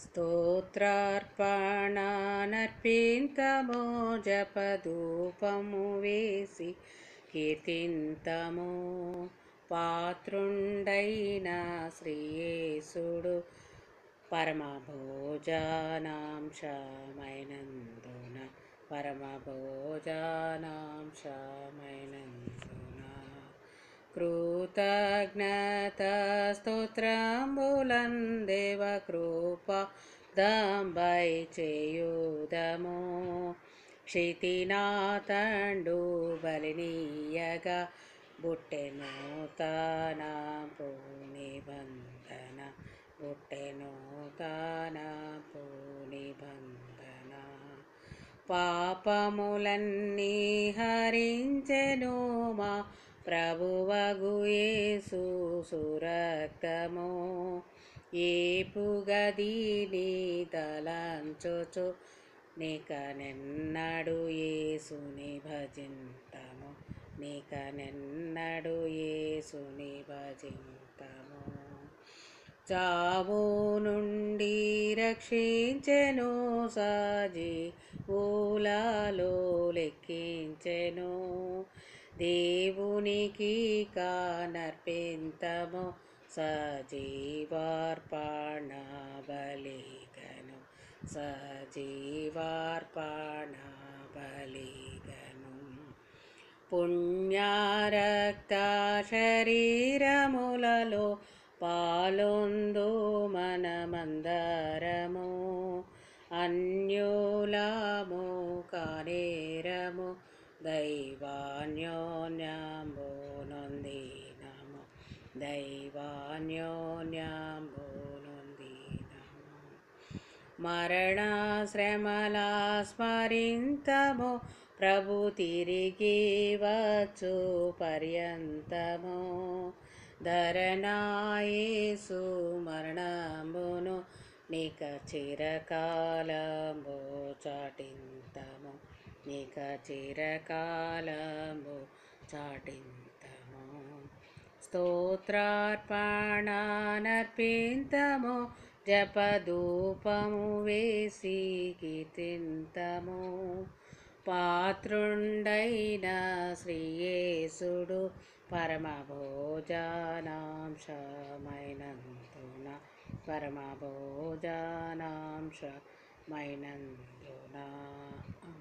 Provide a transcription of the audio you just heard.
స్తోత్రార్పణానర్పింతమో జపధూపము వేసి కీర్తింతము పాత్రుండైన శ్రీయేసుడు పరమభోజనాంశమైనందున పరమభోజనాంశమైనందున కృతజ్ఞత స్తోత్రంబులం దేవ కృప దంబై చేయుదము క్షితినాతండు బలినీయగా బుట్టెను తన నిబంధన బుట్టెను తన నిబంధన పాపములన్నీ హరించెను మా ప్రభువగు యేసు సురక్తము ఏపుగదీని తలంచొచు నికనెన్నడు యేసుని భజింతము నికనెన్నడు యేసుని భజింతము చావు నుండి రక్షించెను సాజీ ఊలాలో లెక్కించెను దేవునికి కానర్పింతము సజీవార్పణ బలిగను సజీవార్పణ బలిగను పుణ్యారక్త శరీరములలో పాలొందు మనమందరము అన్యులము కానేరము దైవాన్యోన్యాంబో నొందినము దైవాన్యోన్యాంబో నొందినము మరణ శ్రమల స్మరింతము ప్రభు తిరిగి వచ్చు పర్యంతము ధరణాయేసు మరణమును నిక చిరకాలము చాటింతము నిక చిరకాలము చాటింతము స్తోత్రార్పణానర్పింతము జపధూపము వేసి కీర్తింతము పాత్రుండైన శ్రీయేసుడు పరమభోజనాంశమైనందున పరమభోజనాంశమైనందున